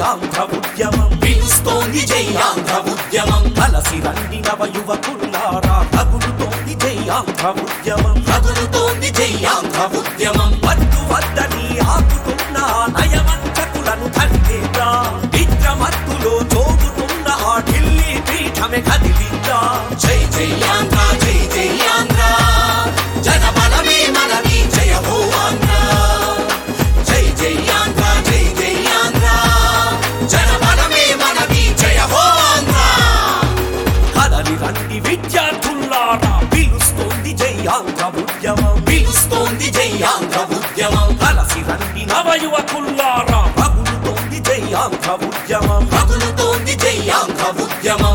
ఆంధ్ర ఉద్యమం పిలుస్తోంది జై ఆంధ్ర ఉద్యమం కలసి రండి నవ యువకుల్లారా రగులుతోంది జై ఆంధ్ర ఉద్యమం రగులుతోంది జై ఆంధ్ర ఉద్యమం వద్దు వద్దని ఆకుతున్న నయవంచకులను ధరితేద్దా విక్రమత్తులో జోగుతున్న ఆ ఢిల్లీ పీఠమే కదిలిద్దా జై జై ఆంధ్ర జై జై ఆంధ్ర జనబలమే మనవి జయ హో ఆంధ్ర జై జై ఆంధ్ర జై జై ఆంధ్ర జనబలమే మనవి జయ హో ఆంధ్ర కదలి రండి విద్యార్థుల్లారా పిలుస్తోంది జై ఆంధ్ర ఉద్యమం పిలుస్తోంది జై ఆంధ్ర ఉద్యమం కలసి రండి నవ యువకుల్లారా రగులుతోంది జై ఆంధ్ర ఉద్యమం రగులుతోంది జై ఆంధ్ర ఉద్యమం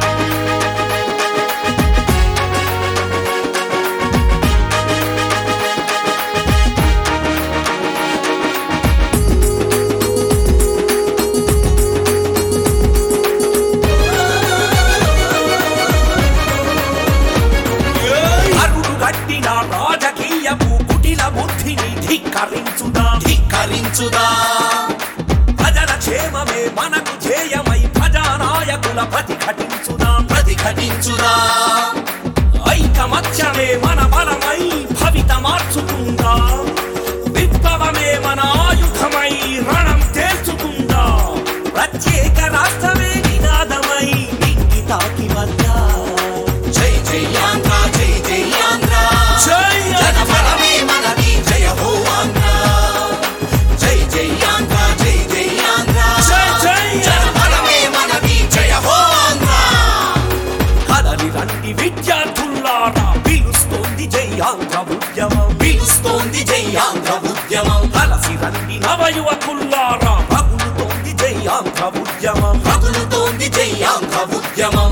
అరుడు గట్టిన రాజకీయపు కుటిల బుద్ధిని ధిక్కరించుదా ధిక్కరించుదా ప్రజల క్షేమమే మనకు ధ్యేయమై ప్రజానాయకుల ప్రతిఘటించుదా ప్రతిఘటించుదా ఐకమత్యమే మన బలమై భవిత మార్చుకుందా విప్లవమే మన ఆయుధమై రణం తేల్చుకుందా ప్రత్యేక రాష్ట్రమే నినాదమై నింగి తాకి వద్దా జై జై ఆంధ్ర జై జై ఆంధ్ర జై జనబలమే మనవి జయ హో ఆంధ్ర జై జై ఆంధ్ర జై జై ఆంధ్ర జై జై జనబలమే మనవి జయ హో ఆంధ్ర కదలి రండి విద్యార్థుల్లారా పిలుస్తోంది జై ఆంధ్ర ఉద్యమం పిలుస్తోంది జై ఆంధ్ర ఉద్యమం కలసి రండి నవ యువకుల్లారా రగులుతోంది జై ఆంధ్ర ఉద్యమం రగులుతోంది జై ఆంధ్ర ఉద్యమం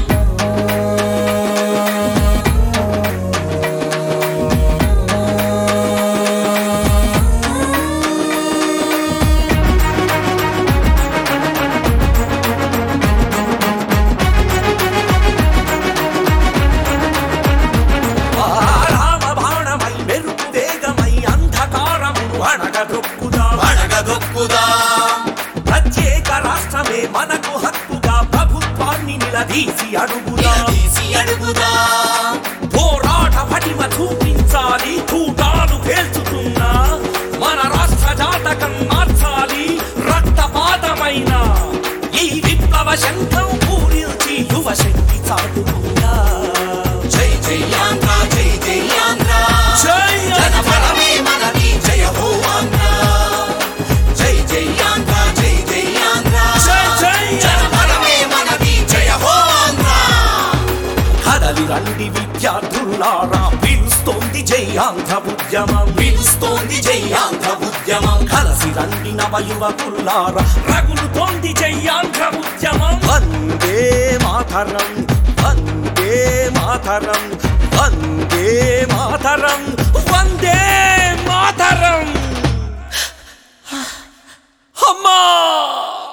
ఆ రామ బాణమై మెరుపు వేగమై అంధకారమును అణగదొక్కుదా అడగదొక్కుదా ప్రత్యేక రాష్ట్రమే మనకు హక్కుగా ప్రభుత్వాన్ని నిలదీసి అడుగుదా నిలదీసి అడుగుదా పోరాట పటిమ చూపించాలి కూటాలు పేల్చుతున్నా మన రాష్ట్ర జాతకం మార్చాలి రక్తపాతమైన ఈ విప్లవ శంఖం పూరించి యువ శక్తి చాటుకుందా జై జై ఆంధ్ర జై జై ఆంధ్ర జై జనబలమే మనవి జయ హో ఆంధ్ర జై జై ఆంధ్ర జై జై ఆంధ్ర జై జై జనబలమే మనవి జయ హో ఆంధ్ర కదలి రండి విద్యార్థులారా పిలుస్తోంది జై ఆంధ్ర ఉద్యమం పిలుస్తోంది జై ఆంధ్ర ఉద్యమం కలసి రండి నవ యువకుల్లారా రగులుతోంది జై ఆంధ్ర ఉద్యమం వందే మాతరం వందే మాతరం వందే మాతరం వందే మాతరం అమ్మా